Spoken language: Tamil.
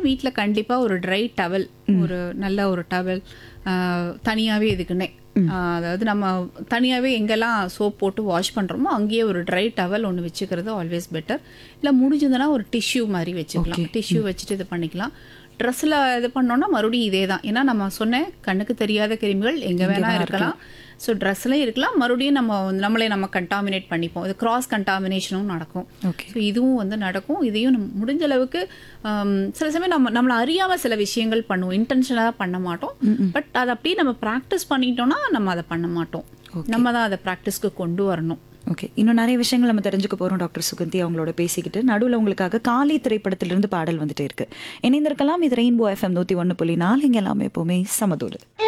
வீட்டில் கண்டிப்பாக ஒரு ட்ரை டவல் ஒரு நல்ல ஒரு டவல் தனியாகவே இதுக்குன்னே ஆஹ் அதாவது நம்ம தனியாகவே எங்கெல்லாம் சோப் போட்டு வாஷ் பண்ணுறோமோ அங்கேயே ஒரு ட்ரை டவல் ஒன்று வச்சுக்கிறது ஆல்வேஸ் பெட்டர் இல்லை முடிஞ்சதுன்னா ஒரு டிஷ்யூ மாதிரி வச்சுக்கலாம் டிஷ்யூ வச்சுட்டு இது பண்ணிக்கலாம் ட்ரெஸ்ஸில் இது பண்ணோன்னா மறுபடியும் இதே தான் ஏன்னா நம்ம சொன்னேன் கண்ணுக்கு தெரியாத கிருமிகள் எங்கே வேணால் இருக்கலாம் ஸோ ட்ரெஸ்லையும் இருக்கலாம் மறுபடியும் நம்ம வந்து நம்மளே நம்ம கண்டாமினேட் பண்ணிப்போம் இது கிராஸ் கண்டாமினேஷனும் நடக்கும் ஓகே ஸோ இதுவும் வந்து நடக்கும் இதையும் நம்ம முடிஞ்ச அளவுக்கு ஆம், சில சமயம் நம்ம நம்மளை அறியாமல் சில விஷயங்கள் பண்ணுவோம் இன்டென்ஷனாக பண்ண மாட்டோம் பட் அதை அப்படியே நம்ம ப்ராக்டிஸ் பண்ணிட்டோம்னா நம்ம அதை பண்ண மாட்டோம் நம்ம தான் அதை ப்ராக்டிஸ்க்கு கொண்டு வரணும் ஓகே இன்னும் நிறைய விஷயங்கள் நம்ம தெரிஞ்சுக்க போறோம் டாக்டர் சுகந்தி அவங்களோட பேசிக்கிட்டு நடுவில் உங்களுக்காக காலை திரைப்படத்திலிருந்து பாடல் வந்துட்டே இருக்கு இணைந்திருக்கலாம் இது ரெயின்போ எஃப்எம் நூற்றி ஒன்று புள்ளி நாலு இங்கே எல்லாமே எப்போவுமே சமதூடு